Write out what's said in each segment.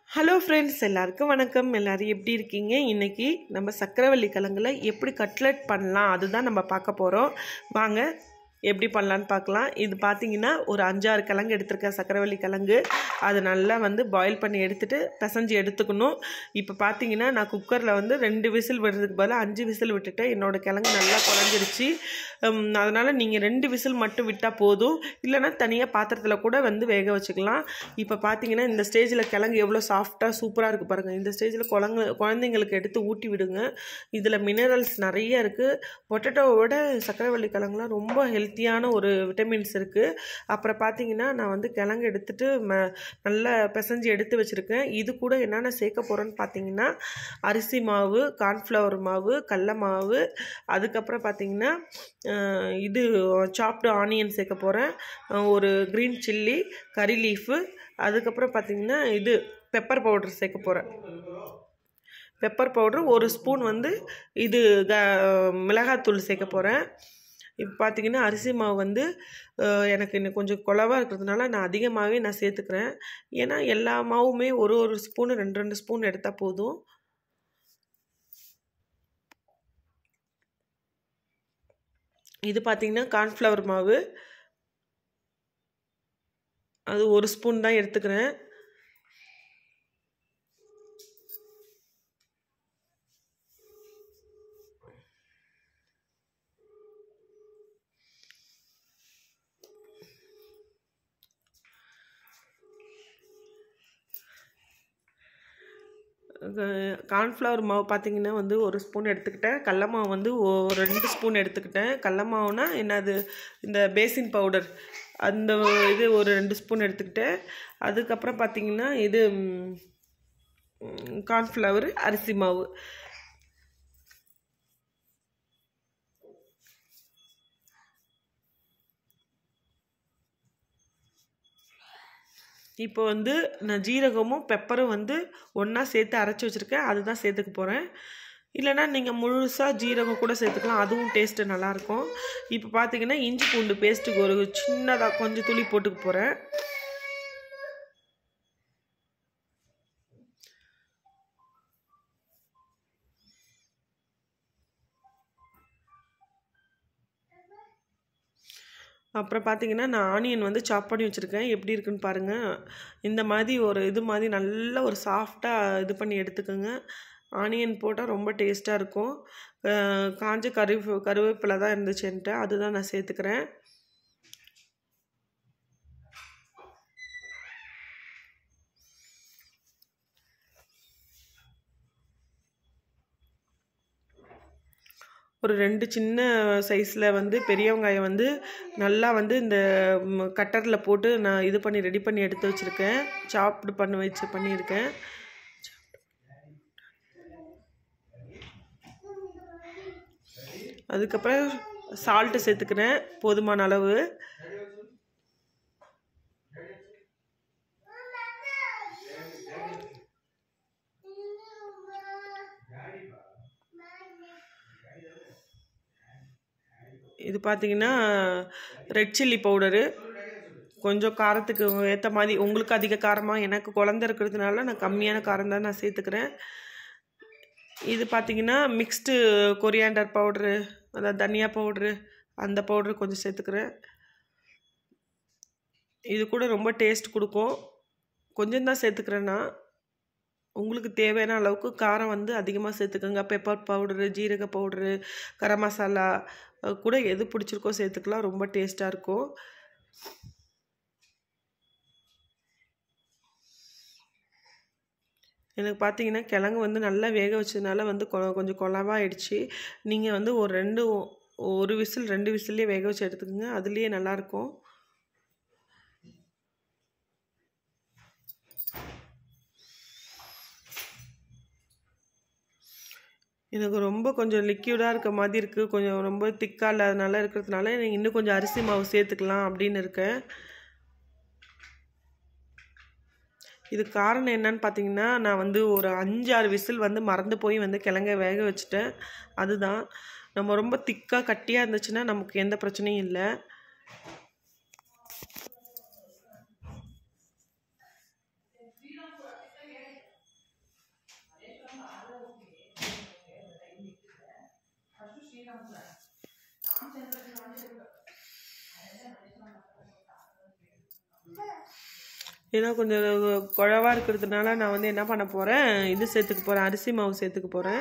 hello friends எல்லாருக்கும் வணக்கம் எல்லாரும் எப்படி இருக்கீங்க இன்னைக்கு நம்ம சக்கரவள்ளி கிழங்குல எப்படி கட்லெட் பண்ணலாம் அதுதான் நம்ம பார்க்க போகிறோம் வாங்க எப்படி பண்ணலான்னு பார்க்கலாம் இது பார்த்தீங்கன்னா ஒரு அஞ்சாறு கிழங்கு எடுத்திருக்கேன் சக்கரவள்ளி கிழங்கு அது நல்லா வந்து பாயில் பண்ணி எடுத்துட்டு பிசைஞ்சு எடுத்துக்கணும் இப்போ பார்த்தீங்கன்னா நான் குக்கரில் வந்து ரெண்டு விசில் விடுறதுக்கு பதிலாக அஞ்சு விசில் விட்டுட்டேன் என்னோட கிழங்கு நல்லா குழஞ்சிருச்சு அதனால் நீங்கள் ரெண்டு விசில் மட்டும் விட்டால் போதும் இல்லைன்னா தனியாக பாத்திரத்தில் கூட வந்து வேக வச்சுக்கலாம் இப்போ பார்த்தீங்கன்னா இந்த ஸ்டேஜில் கிழங்கு எவ்வளோ சாஃப்டாக சூப்பராக இருக்குது பாருங்கள் இந்த ஸ்டேஜில் குழந்கு குழந்தைங்களுக்கு எடுத்து ஊட்டி விடுங்க இதில் மினரல்ஸ் நிறைய இருக்குது பொட்டேட்டோவோட சக்கரவள்ளி கிழங்குலாம் ரொம்ப ஹெல்த்தியான ஒரு விட்டமின்ஸ் இருக்குது அப்புறம் பார்த்தீங்கன்னா நான் வந்து கிழங்கு எடுத்துட்டு ம நல்லா பிசைஞ்சு எடுத்து வச்சுருக்கேன் இது கூட என்னென்ன சேர்க்க போகிறேன்னு பார்த்தீங்கன்னா அரிசி மாவு கார்ன்ஃப்ளவர் மாவு கடல மாவு அதுக்கப்புறம் பார்த்தீங்கன்னா அஹ், இது சாப்டு ஆனியன் சேர்க்க போகிறேன் ஒரு க்ரீன் சில்லி கறி லீஃபு அதுக்கப்புறம் பார்த்தீங்கன்னா இது பெப்பர் பவுடர் சேர்க்க போகிறேன் பெப்பர் பவுட்ரு ஒரு ஸ்பூன் வந்து இது க மிளகாத்தூள் சேர்க்க போகிறேன் இப்போ பார்த்தீங்கன்னா அரிசி மாவு வந்து அஹ், எனக்கு இன்னும் கொஞ்சம் குழவா இருக்கிறதுனால நான் அதிகமாகவே நான் சேர்த்துக்கிறேன் ஏன்னா எல்லா மாவுமே ஒரு ஒரு ஸ்பூனு ரெண்டு ரெண்டு ஸ்பூன் எடுத்தால் போதும் இது பார்த்தீங்கன்னா கார்ன்ஃப்ளவர் மாவு அது ஒரு ஸ்பூன் தான் எடுத்துக்கிறேன் கார்ன்ஃப்ளவர் மாவு பார்த்தீங்கன்னா வந்து ஒரு ஸ்பூன் எடுத்துக்கிட்டேன் கடல மாவு வந்து ஒரு ரெண்டு ஸ்பூன் எடுத்துக்கிட்டேன் கடல மாவுனா என்னது இந்த பேசின் பவுடர் அந்த இது ஒரு ரெண்டு ஸ்பூன் எடுத்துக்கிட்டேன் அதுக்கப்புறம் பார்த்தீங்கன்னா இது கார்ன்ஃப்ளவர் அரிசி மாவு இப்போ வந்து நான் ஜீரகமும் பெப்பரும் வந்து ஒன்றா சேர்த்து அரைச்சி வச்சுருக்கேன் அதுதான் சேர்த்துக்க போகிறேன் இல்லைனா நீங்கள் முழுசாக ஜீரகம் கூட சேர்த்துக்கலாம் அதுவும் டேஸ்ட்டு நல்லாயிருக்கும் இப்போ பார்த்தீங்கன்னா இஞ்சி பூண்டு பேஸ்ட்டுக்கு ஒரு சின்னதாக கொஞ்சம் துளி போட்டுக்க போகிறேன் அப்புறம் பார்த்தீங்கன்னா நான் ஆனியன் வந்து சாப் பண்ணி வச்சுருக்கேன் எப்படி இருக்குன்னு பாருங்கள் இந்த மாதிரி ஒரு இது மாதிரி நல்ல ஒரு சாஃப்டாக இது பண்ணி எடுத்துக்கோங்க ஆனியன் போட்டால் ரொம்ப டேஸ்ட்டாக இருக்கும் அஹ் காஞ்ச கரு கருவேப்பிலை தான் இருந்துச்சு என்கிட்ட அதுதான் நான் சேர்த்துக்கிறேன் ஒரு ரெண்டு சின்ன சைஸில் வந்து பெரிய வெங்காயம் வந்து நல்லா வந்து இந்த கட்டரில் போட்டு நான் இது பண்ணி ரெடி பண்ணி எடுத்து வச்சுருக்கேன் சாப்டு பண்ணி வச்சு பண்ணியிருக்கேன் அதுக்கப்புறம் சால்ட்டு சேர்த்துக்கிறேன் போதுமான அளவு இது பார்த்தீங்கன்னா ரெட் சில்லி பவுடரு கொஞ்சம் காரத்துக்கு ஏற்ற மாதிரி உங்களுக்கு அதிக காரமாக எனக்கு குழந்த இருக்கிறதுனால நான் கம்மியான காரம் தான் நான் சேர்த்துக்கிறேன் இது பார்த்தீங்கன்னா மிக்ஸ்டு கொரியாண்டர் பவுட்ரு அதாவது தனியா பவுட்ரு அந்த பவுட்ரு கொஞ்சம் சேர்த்துக்கிறேன் இது கூட ரொம்ப டேஸ்ட் கொடுக்கும் கொஞ்சம் தான் சேர்த்துக்கிறேன் நான் உங்களுக்கு தேவையான அளவுக்கு காரம் வந்து அதிகமாக சேர்த்துக்கோங்க பெப்பர் பவுடரு ஜீரக பவுடரு கரம் மசாலா அஹ் கூட எது பிடிச்சிருக்கோ சேர்த்துக்கலாம் ரொம்ப டேஸ்ட்டாக இருக்கும் எனக்கு பார்த்தீங்கன்னா கிழங்கு வந்து நல்லா வேக வச்சதுனால வந்து கொ- கொஞ்சம் குழவாயிடுச்சு நீங்கள் வந்து ஒரு ரெண்டு ஒரு விசில் ரெண்டு விசில்லே வேக வச்சு எடுத்துக்கோங்க அதுலேயே நல்லாயிருக்கும் எனக்கு ரொம்ப கொஞ்சம் லிக்யூடாக இருக்க மாதிரி இருக்குது கொஞ்சம் ரொம்ப திக்காக இல்லாதனால இருக்கிறதுனால எனக்கு இன்னும் கொஞ்சம் அரிசி மாவு சேர்த்துக்கலாம் அப்படின்னு இருக்கேன் இது காரணம் என்னன்னு பார்த்தீங்கன்னா நான் வந்து ஒரு அஞ்சாறு விசில் வந்து மறந்து போய் வந்து கிழங்க வேக வச்சுட்டேன் அதுதான் நம்ம ரொம்ப திக்காக கட்டியாக இருந்துச்சுன்னா நமக்கு எந்த பிரச்சனையும் இல்லை ஏன்னா கொஞ்சம் குழவா இருக்கிறதுனால நான் வந்து என்ன பண்ண போகிறேன் இது சேர்த்துக்க போகிறேன் அரிசி மாவு சேர்த்துக்க போகிறேன்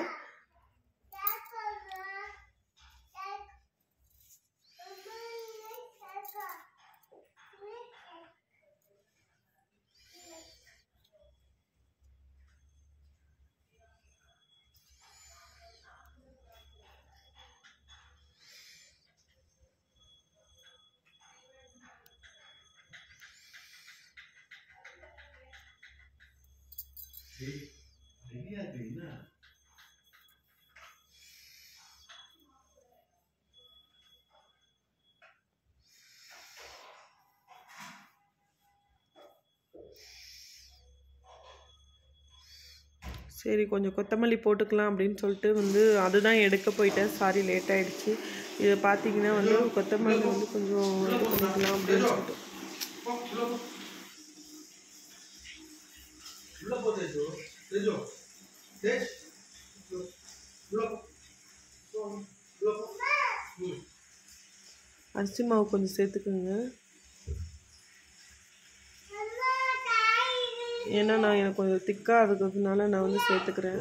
சரி கொஞ்சம் கொத்தமல்லி போட்டுக்கலாம் அப்படின்னு சொல்லிட்டு வந்து அதுதான் எடுக்க போயிட்டேன் சாரி லேட் ஆயிடுச்சு இது பார்த்தீங்கன்னா வந்து கொத்தமல்லி வந்து கொஞ்சம் இது பண்ணிக்கலாம் அப்படின்னு சொல்லிட்டு உள்ள போ தேஜு தேஜு தேஜ் உள்ள போ போ, உள்ள போ ம் அரிசி மாவு கொஞ்சம் சேர்த்துக்குங்க ஏன்னா நான் எனக்கு கொஞ்சம் திக்காக இருக்கிறதுனால நான் வந்து சேர்த்துக்கிறேன்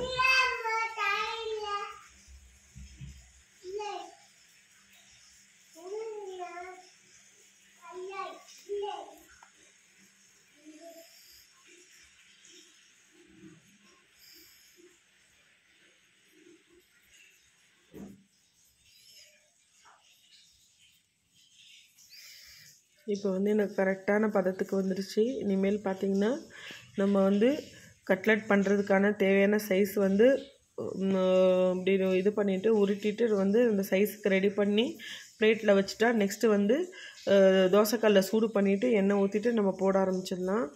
இப்போ வந்து எனக்கு கரெக்டான பதத்துக்கு வந்துடுச்சு இனிமேல் பார்த்தீங்கன்னா நம்ம வந்து கட்லெட் பண்ணுறதுக்கான தேவையான சைஸ் வந்து உம், இப்படி இது பண்ணிவிட்டு உருட்டிட்டு வந்து இந்த சைஸுக்கு ரெடி பண்ணி பிளேட்டில் வச்சுட்டா நெக்ஸ்ட்டு வந்து அஹ், தோசைக்கல்ல சூடு பண்ணிவிட்டு எண்ணெய் ஊற்றிட்டு நம்ம போட ஆரம்பிச்சிடலாம்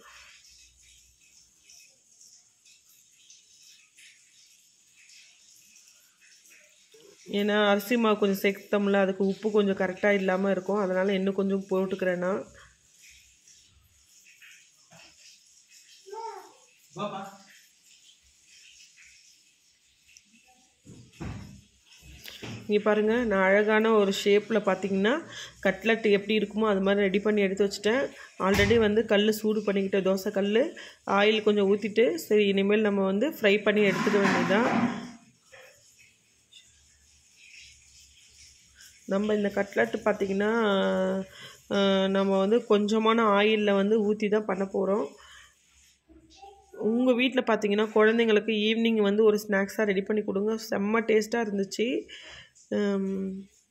ஏன்னா அரிசி மாவு கொஞ்சம் சேர்த்தோம்ல அதுக்கு உப்பு கொஞ்சம் கரெக்டாக இல்லாமல் இருக்கும் அதனால் இன்னும் கொஞ்சம் போட்டுக்கிறேன் நான் பாப்பா இங்கே பாருங்கள் நான் அழகான ஒரு ஷேப்பில் பார்த்தீங்கன்னா கட்லட் எப்படி இருக்குமோ அது மாதிரி ரெடி பண்ணி எடுத்து வச்சுட்டேன் ஆல்ரெடி வந்து கல் சூடு பண்ணிக்கிட்ட தோசை கல் ஆயில் கொஞ்சம் ஊற்றிட்டு சரி இனிமேல் நம்ம வந்து ஃப்ரை பண்ணி எடுத்துக்க வேண்டியதுதான் நம்ம இந்த கட்லட் பார்த்திங்கன்னா அஹ், நம்ம வந்து கொஞ்சமான ஆயிலில் வந்து ஊற்றி தான் பண்ண போகிறோம் உங்கள் வீட்டில் பார்த்தீங்கன்னா குழந்தைங்களுக்கு ஈவினிங் வந்து ஒரு ஸ்நாக்ஸாக ரெடி பண்ணி கொடுங்க செம்ம டேஸ்ட்டாக இருந்துச்சு உம்,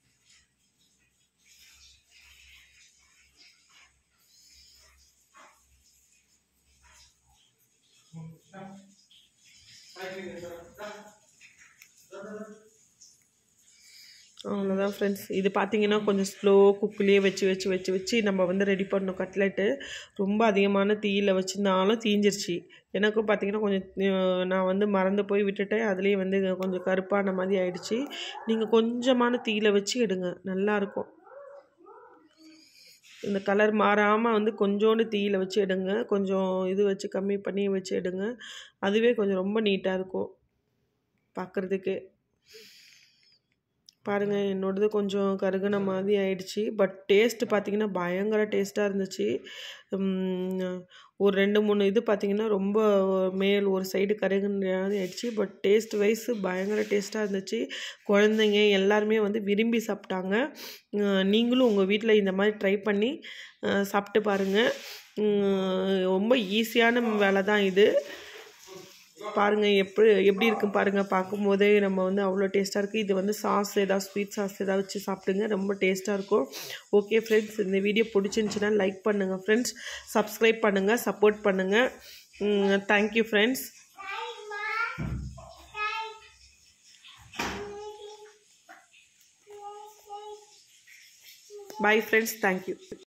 அவ்வளோதான் ஃப்ரெண்ட்ஸ் இது பார்த்தீங்கன்னா கொஞ்சம் ஸ்லோ குக்கிலேயே வச்சு வச்சு வச்சு வச்சு நம்ம வந்து ரெடி பண்ணோம் கட்லெட்டு ரொம்ப அதிகமான தீயில் வச்சுருந்தாலும் தீஞ்சிருச்சு எனக்கும் பார்த்தீங்கன்னா கொஞ்சம் அஹ், நான் வந்து மறந்து போய் விட்டுட்டேன் அதுலேயே வந்து கொஞ்சம் கருப்பான மாதிரி ஆயிடுச்சு நீங்கள் கொஞ்சமான தீயில் வச்சு எடுங்க நல்லாயிருக்கும் இந்த கலர் மாறாமல் வந்து கொஞ்சோண்டு தீயில் வச்சு எடுங்க கொஞ்சம் இது வச்சு கம்மி பண்ணி வச்சு எடுங்க அதுவே கொஞ்சம் ரொம்ப நீட்டாக இருக்கும் பார்க்குறதுக்கு பாருங்கள் என்னோடது கொஞ்சம் கருகுன மாதிரி ஆயிடுச்சு பட் டேஸ்ட் பார்த்தீங்கன்னா பயங்கர டேஸ்ட்டாக இருந்துச்சு உம், ஒரு ரெண்டு மூணு இது பார்த்தீங்கன்னா ரொம்ப மேல் ஒரு சைடு கருகுன மாதிரி ஆயிடுச்சு பட் டேஸ்ட் வைஸ் பயங்கர டேஸ்ட்டாக இருந்துச்சு குழந்தைங்க எல்லாருமே வந்து விரும்பி சாப்பிட்டாங்க அஹ் நீங்களும் உங்கள் வீட்டில் இந்த மாதிரி ட்ரை பண்ணி அஹ் சாப்பிட்டு பாருங்கள் உம், ரொம்ப ஈஸியான வேலை தான் இது பாருங்க எப்படி எப்படி இருக்கு பாருங்க பார்க்கும்போதே நம்ம வந்து அவ்வளோ டேஸ்ட்டாக இருக்குது இது வந்து சாஸ் ஏதாவது ஸ்வீட் சாஸ் ஏதாவது வச்சு சாப்பிடுங்க ரொம்ப டேஸ்ட்டாக இருக்கும் ஓகே ஃப்ரெண்ட்ஸ் இந்த வீடியோ பிடிச்சிருந்துச்சுன்னா லைக் பண்ணுங்கள் ஃப்ரெண்ட்ஸ் சப்ஸ்கிரைப் பண்ணுங்கள் சப்போர்ட் பண்ணுங்கள் thank you friends bye friends thank you